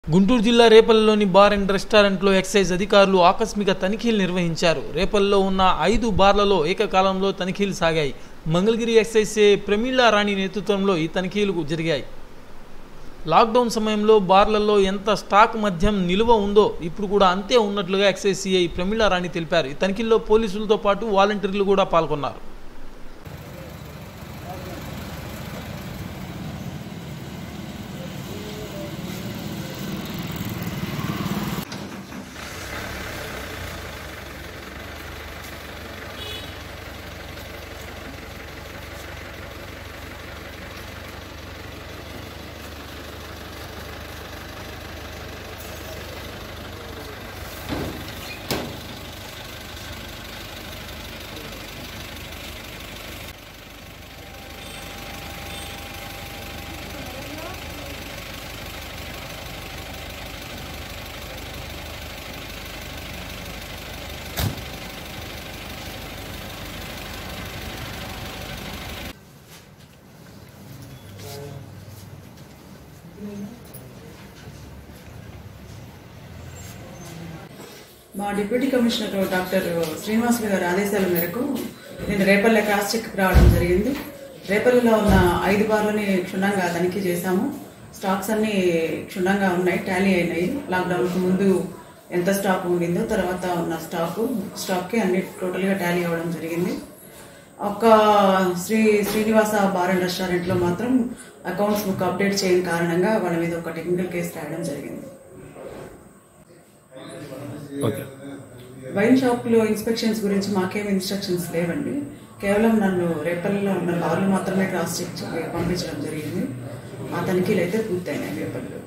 గుంటూరు జిల్లా రేపల్లిలోని bar and రెస్టారెంట్లో ఎక్సైజ్ అధికారులు ఆకస్మిక తనిఖీలు నిర్వహించారు రేపల్లో ఉన్న ఐదు బార్లలో ఏకకాలంలో తనిఖీలు సాగాయి మంగళగిరి ఎక్సైజ్ ఏ ప్రమీళా రాణి నేతృత్వంలో ఈ తనిఖీలు జరిగాయి లాక్డౌన్ సమయంలో బార్లలో ఎంత స్టాక్ మద్యం నిలువ ఉందో ఇప్పుడు కూడా అంతే ఉన్నట్లుగా ఎక్సైజ్ సిఐ ప్రమీళా రాణి తెలిపారు ఈ తనిఖీల్లో పోలీసులతో పాటు వాలంటీర్లు కూడా పాల్గొన్నారు మా డిప్యూటీ కమిషనర్ డాక్టర్ శ్రీనివాసులు గారి ఆదేశాల మేరకు నేను రేపల్లె క్రాస్ చెక్ రావడం జరిగింది రేపల్లిలో ఉన్న ఐదు బార్లని క్షుణ్ణంగా తనిఖీ చేశాము స్టాక్స్ అన్ని క్షుణ్ణంగా ఉన్నాయి టాలీ అయినాయి లాక్డౌన్కు ముందు ఎంత స్టాక్ ఉండిందో తర్వాత ఉన్న స్టాకు స్టాక్కి అన్ని టోటల్గా టాలీ అవ్వడం జరిగింది ఒక శ్రీ శ్రీనివాస బార్ అండ్ రెస్టారెంట్లో మాత్రం అకౌంట్స్ బుక్ అప్డేట్ చేయని కారణంగా వాళ్ళ మీద ఒక టెక్నికల్ కేసు రాయడం జరిగింది ఓకే వైన్ షాప్ లో ఇన్స్పెక్షన్స్ గురించి మాకేం ఇన్స్ట్రక్షన్స్ లేవండి కేవలం నన్ను రేపల్లిలో ఉన్న బార్లు మాత్రమే క్రాస్ చెక్ చే- పంపించడం జరిగింది ఆ తనిఖీలు అయితే పూర్తయినాయి రేపల్లిలో